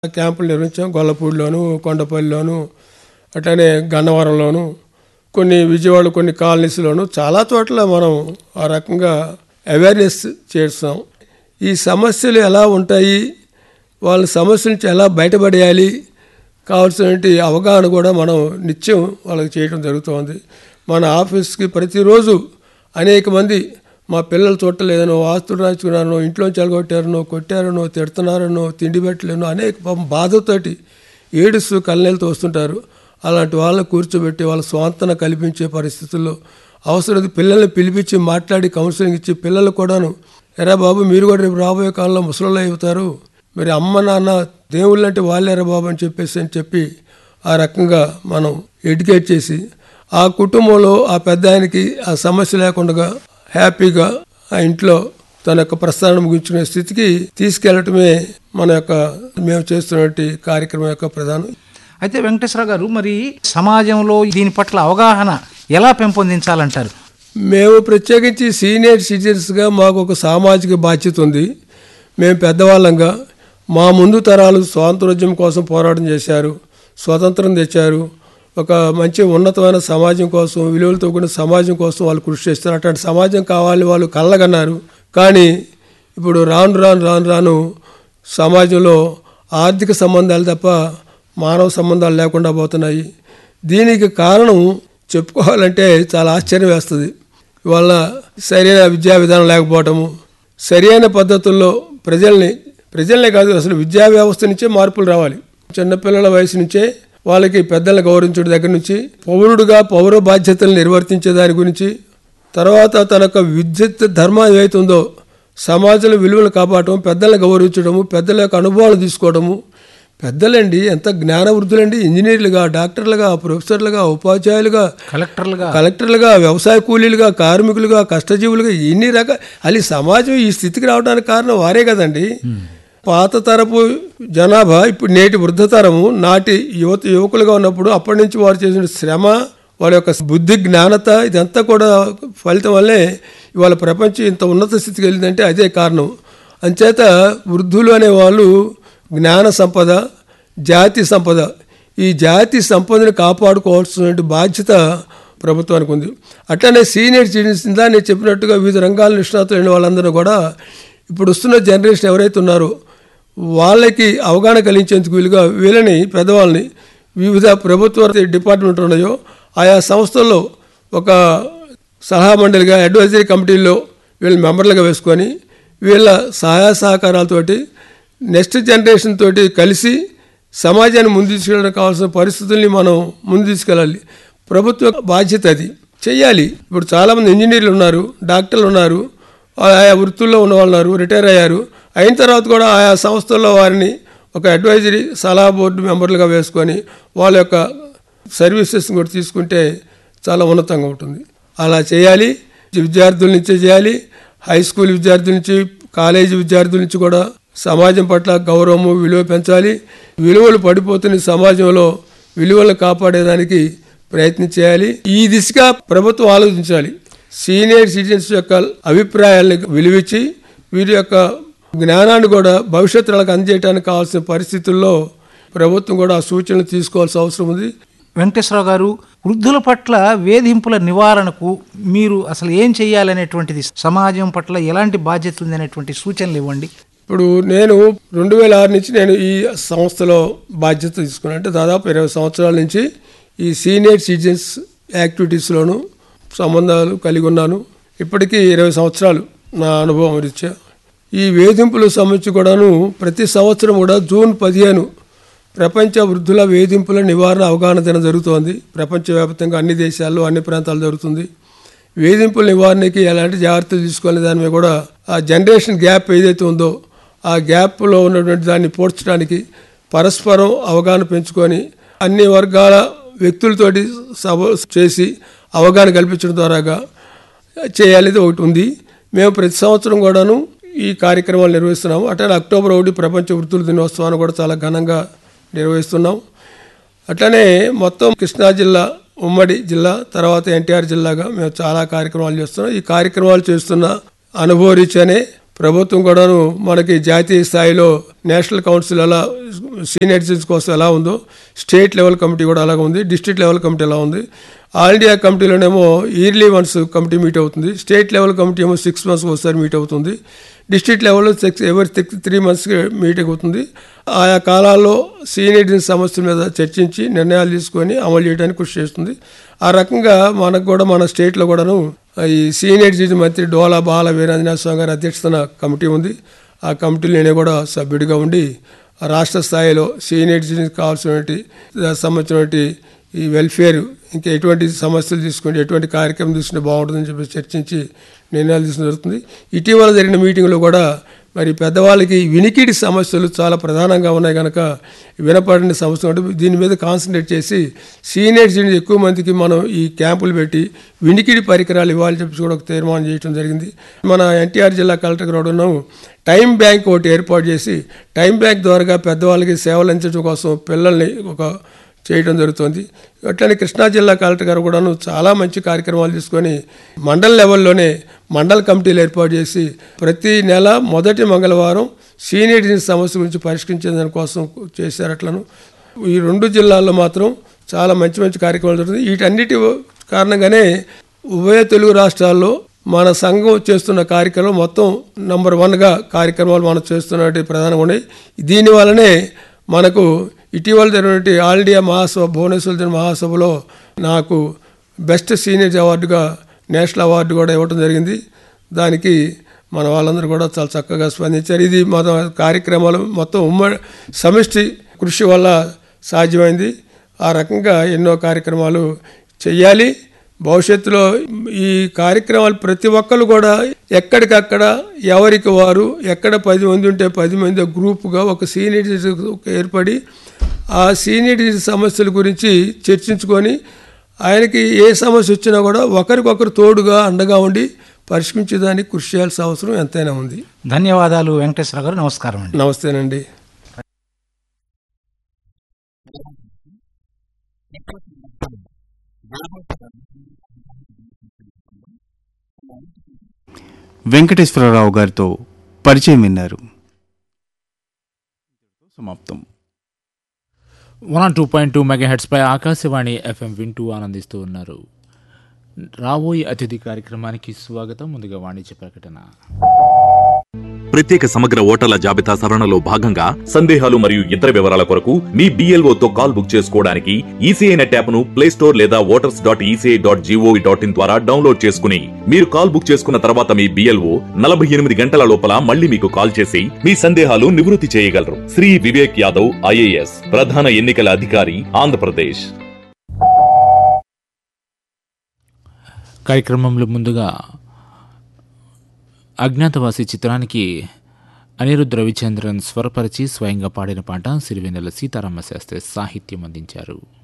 క్యాంపులు నిర్వహించాం గొల్లపూడిలోను కొండపల్లిలోను అట్లనే గన్నవరంలోను కొన్ని విజయవాడ కొన్ని కాలనీస్లోను చాలా చోట్ల మనం ఆ రకంగా అవేర్నెస్ చేస్తాం ఈ సమస్యలు ఎలా ఉంటాయి వాళ్ళ సమస్యల నుంచి ఎలా బయటపడేయాలి కావాల్సినటువంటి అవగాహన కూడా మనం నిత్యం వాళ్ళకి చేయడం జరుగుతుంది మన ఆఫీస్కి ప్రతిరోజు అనేక మంది మా పిల్లలు చూడలేదనో ఆస్తులు రాచుకున్నారనో ఇంట్లో చెలగొట్టారనో కొట్టారనో తిడుతున్నారనో తిండి పెట్టలేనో అనేక పాపం బాధతోటి ఏడుస్తూ కళ్ళనీళ్ళతో వస్తుంటారు అలాంటి వాళ్ళని కూర్చోబెట్టి వాళ్ళ స్వాంతన కల్పించే పరిస్థితుల్లో అవసరం పిల్లల్ని పిలిపించి మాట్లాడి కౌన్సిలింగ్ ఇచ్చి పిల్లలు కూడాను ఎరా బాబు మీరు కూడా రేపు రాబోయే కాలంలో ముసలిలో అవుతారు మరి అమ్మ నాన్న దేవుళ్ళు అంటే వాళ్ళేరా బాబు అని చెప్పేసి అని చెప్పి ఆ రకంగా మనం ఎడ్యుకేట్ చేసి ఆ కుటుంబంలో ఆ పెద్ద ఆయనకి ఆ సమస్య లేకుండా హ్యాపీగా ఆ ఇంట్లో తన యొక్క ప్రస్థానం ముగించుకునే స్థితికి తీసుకెళ్లటమే మన యొక్క మేము చేస్తున్నటువంటి కార్యక్రమం యొక్క ప్రధానం అయితే వెంకటేశ్వర గారు మరి సమాజంలో దీని పట్ల అవగాహన ఎలా పెంపొందించాలంటారు మేము ప్రత్యేకించి సీనియర్ సిటిజన్స్గా మాకు ఒక సామాజిక బాధ్యత ఉంది మేము పెద్దవాళ్ళంగా మా ముందు తరాలు స్వాతంత్రోద్యమం కోసం పోరాటం చేశారు స్వతంత్రం తెచ్చారు ఒక మంచి ఉన్నతమైన సమాజం కోసం విలువలతో కూడిన సమాజం కోసం వాళ్ళు కృషి చేస్తారు అట్లాంటి సమాజం కావాలని వాళ్ళు కళ్ళగన్నారు కానీ ఇప్పుడు రాను రాను రాను రాను సమాజంలో ఆర్థిక సంబంధాలు తప్ప మానవ సంబంధాలు లేకుండా పోతున్నాయి దీనికి కారణం చెప్పుకోవాలంటే చాలా ఆశ్చర్యం వేస్తుంది ఇవాళ సరైన విద్యా విధానం లేకపోవటము సరైన పద్ధతుల్లో ప్రజల్ని ప్రజల్నే కాదు అసలు విద్యా వ్యవస్థ నుంచే మార్పులు రావాలి చిన్నపిల్లల వయసు నుంచే వాళ్ళకి పెద్దలను గౌరవించడం దగ్గర నుంచి పౌరుడుగా పౌర బాధ్యతలు నిర్వర్తించే దాని గురించి తర్వాత తన యొక్క విద్యుత్ ధర్మం ఏదైతుందో సమాజంలో విలువలు కాపాడటం పెద్దలను గౌరవించడము పెద్దల యొక్క అనుభవాలు తీసుకోవడము పెద్దలండి ఎంత జ్ఞానవృద్ధులండి ఇంజనీర్లుగా డాక్టర్లుగా ప్రొఫెసర్లుగా ఉపాధ్యాయులుగా కలెక్టర్లుగా కలెక్టర్లుగా వ్యవసాయ కూలీలుగా కార్మికులుగా కష్టజీవులుగా ఎన్ని రకాల అది సమాజం ఈ స్థితికి రావడానికి కారణం వారే కదండి పాత తరపు జనాభా ఇప్పుడు నేటి వృద్ధ తరము నాటి యువత యువకులుగా ఉన్నప్పుడు అప్పటి నుంచి వారు చేసిన శ్రమ వాళ్ళ యొక్క బుద్ధి జ్ఞానత ఇదంతా కూడా ఫలితం వల్లే ఇవాళ ప్రపంచం ఇంత ఉన్నత స్థితికి వెళ్ళిందంటే అదే కారణం అంచేత వృద్ధులు అనే వాళ్ళు జ్ఞాన సంపద జాతి సంపద ఈ జాతి సంపదను కాపాడుకోవాల్సిన బాధ్యత ప్రభుత్వానికి ఉంది అట్లనే సీనియర్ సిటిజన్స్ ఇందా నేను చెప్పినట్టుగా వివిధ రంగాల నిష్ణాతులైన వాళ్ళందరూ కూడా ఇప్పుడు వస్తున్న జనరేషన్ ఎవరైతే ఉన్నారో వాళ్ళకి అవగాహన కలిగించేందుకు వీలుగా వీళ్ళని పెద్దవాళ్ళని వివిధ ప్రభుత్వ డిపార్ట్మెంట్ ఉన్నాయో ఆయా సంస్థల్లో ఒక సలహా మండలిగా అడ్వైజరీ కమిటీల్లో వీళ్ళ మెంబర్లుగా వేసుకొని వీళ్ళ సహాయ సహకారాలతోటి నెక్స్ట్ జనరేషన్ తోటి కలిసి సమాజాన్ని ముందు తీసుకెళ్ళడానికి కావాల్సిన పరిస్థితుల్ని మనం ముందు తీసుకెళ్ళాలి ప్రభుత్వ బాధ్యత అది చెయ్యాలి ఇప్పుడు చాలామంది ఇంజనీర్లు ఉన్నారు డాక్టర్లు ఉన్నారు ఆయా వృత్తుల్లో ఉన్న వాళ్ళు ఉన్నారు రిటైర్ అయ్యారు అయిన తర్వాత కూడా ఆయా సంస్థల్లో వారిని ఒక అడ్వైజరీ సలహా బోర్డు మెంబర్లుగా వేసుకొని వాళ్ళ యొక్క సర్వీసెస్ కూడా తీసుకుంటే చాలా ఉన్నతంగా ఉంటుంది అలా చేయాలి విద్యార్థుల నుంచే చేయాలి హై స్కూల్ విద్యార్థుల నుంచి కాలేజీ విద్యార్థుల నుంచి కూడా సమాజం పట్ల గౌరవము విలువ పెంచాలి విలువలు పడిపోతున్న సమాజంలో విలువలను కాపాడేదానికి ప్రయత్నం చేయాలి ఈ దిశగా ప్రభుత్వం ఆలోచించాలి సీనియర్ సిటిజన్స్ యొక్క అభిప్రాయాలను విలువించి వీరి యొక్క జ్ఞానాన్ని కూడా భవిష్యత్తు వాళ్ళకి అందజేయడానికి కావాల్సిన పరిస్థితుల్లో ప్రభుత్వం కూడా ఆ సూచనలు తీసుకోవాల్సిన అవసరం ఉంది వెంకటేశ్వరరావు గారు వృద్ధుల పట్ల వేధింపుల నివారణకు మీరు అసలు ఏం చేయాలనేటువంటిది సమాజం పట్ల ఎలాంటి బాధ్యత ఉందనేటువంటి సూచనలు ఇవ్వండి ఇప్పుడు నేను రెండు వేల ఆరు నుంచి నేను ఈ సంస్థలో బాధ్యత తీసుకున్నాను అంటే దాదాపు ఇరవై సంవత్సరాల నుంచి ఈ సీనియర్ సిటిజన్స్ యాక్టివిటీస్లోను సంబంధాలు కలిగి ఉన్నాను ఇప్పటికీ ఇరవై సంవత్సరాలు నా అనుభవం రీత్యా ఈ వేధింపుల సంబంధించి కూడాను ప్రతి సంవత్సరం కూడా జూన్ పదిహేను ప్రపంచ వృద్ధుల వేధింపుల నివారణ అవగాహన దినం జరుగుతోంది ప్రపంచవ్యాప్తంగా అన్ని దేశాల్లో అన్ని ప్రాంతాల్లో జరుగుతుంది వేధింపుల నివారణకి ఎలాంటి జాగ్రత్తలు తీసుకోవాలని దాని మీద కూడా ఆ జనరేషన్ గ్యాప్ ఏదైతే ఉందో ఆ గ్యాప్లో ఉన్నటువంటి దాన్ని పోడ్చడానికి పరస్పరం అవగాహన పెంచుకొని అన్ని వర్గాల వ్యక్తులతోటి సభ చేసి అవగాహన కల్పించడం ద్వారాగా చేయాలి ఒకటి ఉంది మేము ప్రతి సంవత్సరం కూడాను ఈ కార్యక్రమాలు నిర్వహిస్తున్నాము అట్లనే అక్టోబర్ ఒకటి ప్రపంచ వృత్తుల దినోత్సవాన్ని కూడా చాలా ఘనంగా నిర్వహిస్తున్నాం అట్లనే మొత్తం కృష్ణా జిల్లా ఉమ్మడి జిల్లా తర్వాత ఎన్టీఆర్ జిల్లాగా మేము చాలా కార్యక్రమాలు చేస్తున్నాం ఈ కార్యక్రమాలు చేస్తున్న అనుభవ రీత్యానే ప్రభుత్వం కూడాను మనకి జాతీయ స్థాయిలో నేషనల్ కౌన్సిల్ ఎలా సీనియర్ సిటిజన్స్ కోసం ఎలా ఉందో స్టేట్ లెవెల్ కమిటీ కూడా అలాగే ఉంది డిస్ట్రిక్ట్ లెవెల్ కమిటీ ఎలా ఉంది ఆల్ ఇండియా కమిటీలోనేమో ఇయర్లీ వన్స్ కమిటీ మీట్ అవుతుంది స్టేట్ లెవెల్ కమిటీ ఏమో సిక్స్ మంత్స్ ఒకసారి మీట్ అవుతుంది డిస్ట్రిక్ట్ లెవెల్లో సిక్స్ ఎవరి సిక్స్ త్రీ మంత్స్కి మీటింగ్ అవుతుంది ఆయా కాలాల్లో సీనియర్ సమస్యల మీద చర్చించి నిర్ణయాలు తీసుకొని అమలు చేయడానికి కృషి చేస్తుంది ఆ రకంగా మనకు కూడా మన స్టేట్లో కూడాను ఈ సీనియర్ సిటిజన్ మంత్రి డోలా బాల వీరాంజనేయ స్వామి గారి అధ్యక్షతన కమిటీ ఉంది ఆ కమిటీలో నేను కూడా సభ్యుడిగా ఉండి రాష్ట్ర స్థాయిలో సీనియర్ సిటిజన్స్ కావాల్సినటువంటి సంబంధించినటువంటి ఈ వెల్ఫేర్ ఇంకా ఎటువంటి సమస్యలు తీసుకుంటే ఎటువంటి కార్యక్రమం తీసుకుంటే బాగుంటుందని చెప్పి చర్చించి నిర్ణయాలు తీసుకుని జరుగుతుంది ఇటీవల జరిగిన మీటింగ్లో కూడా మరి పెద్దవాళ్ళకి వినికిడి సమస్యలు చాలా ప్రధానంగా ఉన్నాయి కనుక వినపడిన సమస్యలు అంటే దీని మీద కాన్సన్ట్రేట్ చేసి సీనియర్ సిటిజన్స్ ఎక్కువ మందికి మనం ఈ క్యాంపులు పెట్టి వినికిడి పరికరాలు ఇవ్వాలని చెప్పి కూడా ఒక తీర్మానం చేయడం జరిగింది మన ఎన్టీఆర్ జిల్లా కలెక్టర్ కూడా టైం బ్యాంక్ ఒకటి ఏర్పాటు చేసి టైం బ్యాంక్ ద్వారా పెద్దవాళ్ళకి సేవలు అందించడం కోసం పిల్లల్ని ఒక చేయడం జరుగుతుంది అట్లనే కృష్ణా జిల్లా కలెక్టర్ గారు కూడాను చాలా మంచి కార్యక్రమాలు తీసుకొని మండల్ లెవెల్లోనే మండల కమిటీలు ఏర్పాటు చేసి ప్రతి నెల మొదటి మంగళవారం సీనియర్ సిటిజన్ సమస్య గురించి పరిష్కరించే దానికోసం చేశారు అట్లను ఈ రెండు జిల్లాల్లో మాత్రం చాలా మంచి మంచి కార్యక్రమాలు జరుగుతుంది వీటన్నిటి కారణంగానే ఉభయ తెలుగు రాష్ట్రాల్లో మన సంఘం చేస్తున్న కార్యక్రమం మొత్తం నంబర్ వన్గా కార్యక్రమాలు మనం చేస్తున్నటువంటి ప్రధానంగా ఉన్నాయి దీని వల్లనే మనకు ఇటీవల జరిగినటువంటి ఆల్ ఇండియా మహాసభ భువనేశ్వర్ జరిగిన మహాసభలో నాకు బెస్ట్ సీనియర్ అవార్డుగా నేషనల్ అవార్డు కూడా ఇవ్వడం జరిగింది దానికి మన వాళ్ళందరూ కూడా చాలా చక్కగా స్పందించారు ఇది మన కార్యక్రమాలు మొత్తం ఉమ్మడి సమిష్టి కృషి వల్ల సాధ్యమైంది ఆ రకంగా ఎన్నో కార్యక్రమాలు చెయ్యాలి భవిష్యత్తులో ఈ కార్యక్రమాలు ప్రతి ఒక్కరు కూడా ఎక్కడికక్కడ ఎవరికి వారు ఎక్కడ పది మంది ఉంటే పది మంది గ్రూపుగా ఒక సీనియర్ ఏర్పడి ఆ సీనియర్ సమస్యల గురించి చర్చించుకొని ఆయనకి ఏ సమస్య వచ్చినా కూడా ఒకరికొకరు తోడుగా అండగా ఉండి పరిష్కరించేదానికి కృషి చేయాల్సిన అవసరం ఎంతైనా ఉంది ధన్యవాదాలు వెంకటేశ్వర గారు నమస్కారం అండి నమస్తేనండి వెంకటేశ్వరరావు గారితో పరిచయం విన్నారు సమాప్తం one on two point two mega హెడ్స్పై ఆకాశవాణి ఎఫ్ఎం వింటూ ఆనందిస్తూ ఉన్నారు రాబోయే అతిథి కార్యక్రమానికి స్వాగతం ముందుగా వాణిజ్య ప్రకటన ప్రత్యేక సమగ్ర ఓటర్ల జాబితా సవరణలో భాగంగా సందేహాలు మరియు ఇతర వివరాల కొరకు మీ BLO తో కాల్ బుక్ చేసుకోవడానికి ఈసీఐ నెట్ యాప్ ను ప్లే స్టోర్ లేదా voters dot ECI dot G O V dot in ద్వారా డౌన్లోడ్ చేసుకుని మీరు కాల్ బుక్ చేసుకున్న తర్వాత మీ బిఎల్ఓ నలభై ఎనిమిది గంటల లోపల మళ్ళీ మీకు కాల్ చేసి మీ సందేహాలు నివృత్తి చేయగలరు శ్రీ వివేక్ యాదవ్ ఐఏఎస్ ప్రధాన ఎన్నికల అధికారి ఆంధ్రప్రదేశ్ కార్యక్రమంలో ముందుగా అజ్ఞాతవాసి చిత్రానికి అనిరుద్ధ్ రవిచంద్రన్ స్వరపరిచి స్వయంగా పాడిన పాట సిరివెన్నెల సీతారామ శాస్త్రి సాహిత్యం అందించారు